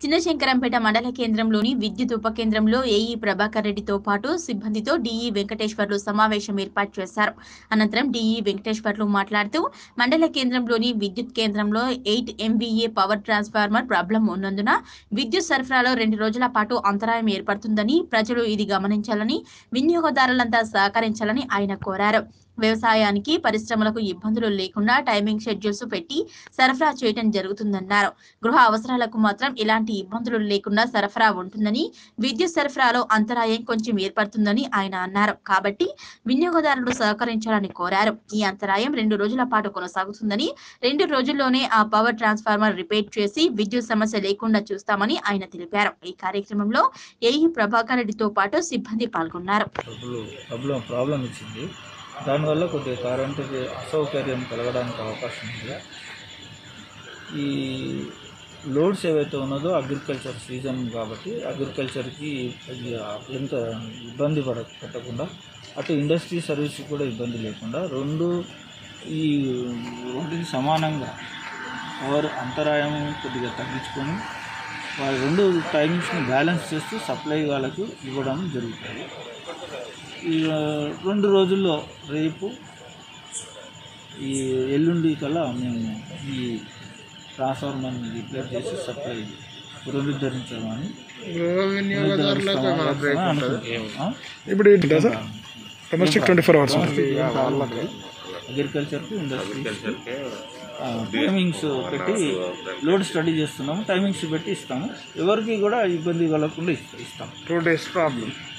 చిన్నశంకరంపేట మండల కేంద్రంలోని విద్యుత్ ఉప కేంద్రంలో ఏఈ ప్రభాకర్ రెడ్డితో పాటు సిబ్బందితో డిఈ వెంకటేశ్వర్లు సమావేశం ఏర్పాటు చేశారు అనంతరం డిఈ వెంకటేశ్వర్లు మాట్లాడుతూ మండల కేంద్రంలోని విద్యుత్ కేంద్రంలో eight MVA power transformer problem ఉన్నందున విద్యుత్ సరఫరాలో రెండు రోజుల పాటు అంతరాయం ఏర్పడుతుందని ప్రజలు ఇది గమనించాలని వినియోగదారులంతా సహకరించాలని ఆయన కోరారు వ్యవసాయానికి పరిశ్రమలకు ఇబ్బందులు లేకుండా టైమింగ్ షెడ్యూల్స్ పెట్టి సరఫరా చేయడం జరుగుతుందన్నారు గృహ అవసరాలకు మాత్రం ఇలాంటి ఇబ్బందులు లేకుండా సరఫరా ఉంటుందని విద్యుత్ సరఫరాలో అంతరాయం కొంచెం ఏర్పడుతుందని ఆయన అన్నారు కాబట్టి వినియోగదారులు సహకరించాలని కోరారు ఈ అంతరాయం రెండు రోజుల పాటు కొనసాగుతుందని రెండు రోజుల్లోనే ఆ పవర్ ట్రాన్స్ఫార్మర్ రిపేర్ చేసి విద్యుత్ సమస్య లేకుండా చూస్తామని ఆయన తెలిపారు ఈ కార్యక్రమంలో ఏఈ ప్రభాకర్ రెడ్డితో పాటు సిబ్బంది పాల్గొన్నారు డబ్బులు డబ్బులు ప్రాబ్లం ఇచ్చింది దానివల్ల కొద్దిగా కరెంటుకి అసౌకర్యం కలగడానికి అవకాశం ఉంది ఈ లోడ్స్ ఏవైతే ఉన్నదో అగ్రికల్చర్ సీజన్ కాబట్టి అగ్రికల్చర్కి ఎంత ఇబ్బంది పడ పెట్టకుండా అటు ఇండస్ట్రీ సర్వీస్ కూడా ఇబ్బంది లేకుండా రెండు ఈ రెండుకి సమానంగా పవర్ అంతరాయం కొద్దిగా తగ్గించుకొని వాళ్ళ రెండు టైమింగ్స్ని బ్యాలెన్స్ చేస్తూ సప్లై వాళ్ళకు ఇవ్వడం జరుగుతుంది ఈ ఆ, రెండు రోజుల్లో రేపు ఈ ఎల్లుండి కల్లా మేము ఈ ట్రాన్స్ఫార్మర్ని రిపేర్ చేసి సప్లై పునరుద్ధరించామని పునరుద్ధరిస్తామని అనుకుంటున్నాం. ఆ? ఇప్పుడు ఏంటి sir domestic twenty four hours అగ్రికల్చర్కి ఇండస్ట్రీ టైమింగ్స్ పెట్టి లోడ్ స్టడీ చేస్తున్నాము టైమింగ్స్ పెట్టి ఇస్తాము ఎవరికి కూడా ఇబ్బంది కలగకుండా ఇస్తాం టూ డేస్ ప్రాబ్లం